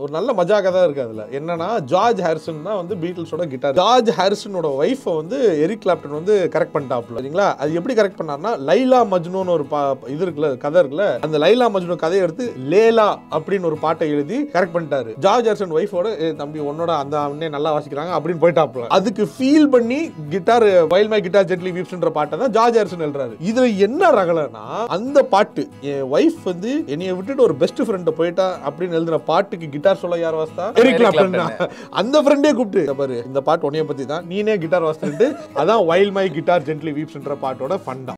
ஒரு நல்ல மஜாக தான் இருக்கு அதுல என்னன்னா ஜார்ஜ் ஹாரிசன் தான் வந்து பீட்டில்ஸோட கிட்டார் ஜார்ஜ் ஹாரிசனோட ஒய்ஃபை வந்து எரிக் கிளாப்டன் வந்து கரெக்ட் பண்ணிட்டாப்ல சரிங்களா அது எப்படி கரெக்ட் பண்ணார்னா லைலா மஜ்னூன்னு ஒரு பா- இது இருக்குல்ல கதை இருக்குல்ல அந்த லைலா மஜ்னு கதையை எடுத்து லேலா அப்படின்னு ஒரு பாட்டை எழுதி கரெக்ட் பண்ணிட்டாரு ஜார்ஜ் ஹாரிசன் ஒய்ஃபோட தம்பி உன்னோட அந்த அண்ணே நல்லா வாசிக்கிறாங்க அப்படின்னு போயிட்டாப்ல அதுக்கு ஃபீல் பண்ணி guitar while my guitar gently வீப்ஸ்ன்ற பாட்டை தான் ஜார்ஜ் ஹாரிசன் எழுறாரு இதுல என்ன ரகலைன்னா அந்த பாட்டு என் ஒய்ஃப் வந்து என்னைய விட்டுட்டு ஒரு பெஸ்ட் ஃப்ரெண்ட் போயிட்டா அப்படின்னு எழுதின பாட்டுக்கு கிட்டார் சொல்ல யார் வாசித்தா எரிக் கிளாப்டன் தான். அந்த ஃப்ரெண்டே கூப்பிட்டு "இத பாரு இந்த பாட்டு உன்னைய பத்தி தான் நீனே கிட்டார் வாசிட்டு அதான் வைல் மை கிட்டார் ஜென்ட்லி வீப்ஸ்ன்ற பாட்டோட ஃபன் தான்